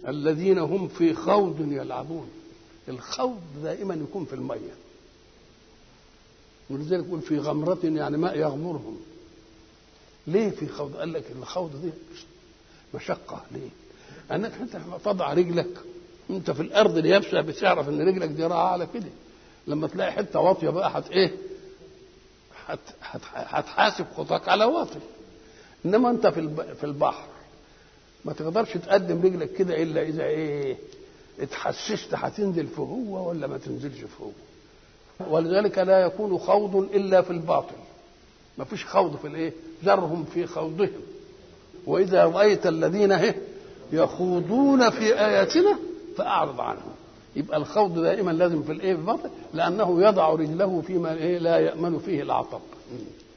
الذين هم في خوض يلعبون الخوض دائما يكون في الميه ولذلك يقول في غمرة يعني ماء يغمرهم ليه في خوض قال لك الخوض دي مشقة ليه انك انت تضع رجلك انت في الارض اليابسه بتعرف ان رجلك دي راعه على كده لما تلاقي حته واطيه بقى هت ايه هت هت هتحاسب خطاك على واطي انما انت في في البحر ما تقدرش تقدم رجلك كده الا اذا ايه اتحسست هتنزل في هو ولا ما تنزلش في هو ولذلك لا يكون خوض الا في الباطل ما فيش خوض في الايه ذرهم في خوضهم واذا رايت الذين هي يخوضون في اياتنا فاعرض عنهم يبقى الخوض دائما لازم في الايه في الباطل لانه يضع رجله فيما إيه لا يامن فيه العطب